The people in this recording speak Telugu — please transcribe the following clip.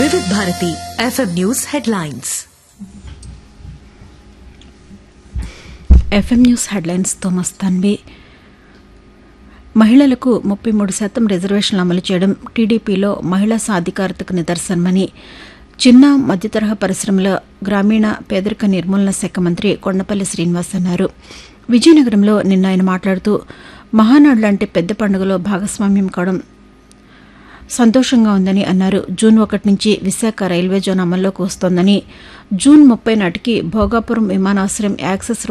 వివిధ Bharati FM news headlines FM news హెడ్లైన్స్తో మస్తాన్వి మహిళలకు ముప్పై మూడు శాతం రిజర్వేషన్లు అమలు చేయడం టీడీపీలో మహిళా సాధికారతకు నిదర్శనమని చిన్న మధ్యతరహా పరిశ్రమల గ్రామీణ పేదరిక నిర్మూలన శాఖ మంత్రి కొండపల్లి శ్రీనివాస్ అన్నారు విజయనగరంలో నిన్న ఆయన మాట్లాడుతూ మహానాడు లాంటి పెద్ద పండుగలో భాగస్వామ్యం కావడం సంతోషంగా ఉందని అన్నారు జూన్ ఒకటి నుంచి విశాఖ రైల్వే జోన్ అమల్లోకి వస్తోందని జూన్ ముప్పై నాటికి భోగాపురం విమానాశ్రయం యాక్సెస్